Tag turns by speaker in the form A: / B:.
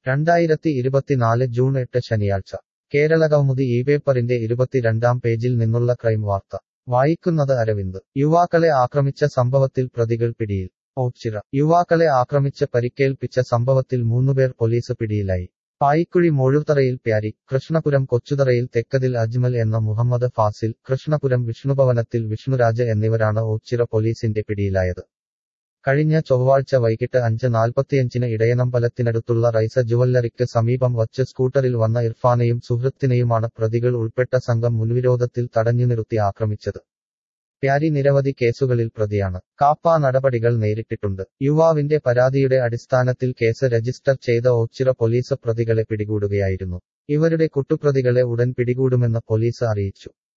A: രണ്ടായിരത്തി ഇരുപത്തിനാല് ജൂൺ എട്ട് ശനിയാഴ്ച കേരളകൗമുദി ഈ പേപ്പറിന്റെ ഇരുപത്തിരണ്ടാം പേജിൽ നിന്നുള്ള ക്രൈം വാർത്ത വായിക്കുന്നത് അരവിന്ദ് യുവാക്കളെ ആക്രമിച്ച സംഭവത്തിൽ പ്രതികൾ പിടിയിൽ ഓച്ചിറ യുവാക്കളെ ആക്രമിച്ച് പരിക്കേൽപ്പിച്ച സംഭവത്തിൽ മൂന്നുപേർ പോലീസ് പിടിയിലായി പായിക്കുഴി മോഴുത്തറയിൽ പ്യാരി കൃഷ്ണപുരം കൊച്ചുതറയിൽ തെക്കതിൽ അജ്മൽ എന്ന മുഹമ്മദ് ഫാസിൽ കൃഷ്ണപുരം വിഷ്ണുഭവനത്തിൽ വിഷ്ണുരാജ് എന്നിവരാണ് ഓച്ചിറ പോലീസിന്റെ പിടിയിലായത് കഴിഞ്ഞ ചൊവ്വാഴ്ച വൈകിട്ട് അഞ്ച് നാൽപ്പത്തിയഞ്ചിന് ഇടയനമ്പലത്തിനടുത്തുള്ള റൈസ ജുവല്ലറിക്ക് സമീപം വച്ച് സ്കൂട്ടറിൽ വന്ന ഇർഫാനെയും സുഹൃത്തിനെയുമാണ് പ്രതികൾ ഉൾപ്പെട്ട സംഘം മുൻവിരോധത്തിൽ തടഞ്ഞു നിർത്തി ആക്രമിച്ചത് പ്യാരി നിരവധി കേസുകളിൽ പ്രതിയാണ് കാപ്പ നടപടികൾ നേരിട്ടിട്ടുണ്ട് യുവാവിന്റെ പരാതിയുടെ അടിസ്ഥാനത്തിൽ കേസ് രജിസ്റ്റർ ചെയ്ത ഓച്ചിറ പോലീസ് പ്രതികളെ പിടികൂടുകയായിരുന്നു ഇവരുടെ കുട്ടുപ്രതികളെ ഉടൻ പിടികൂടുമെന്ന് പോലീസ് അറിയിച്ചു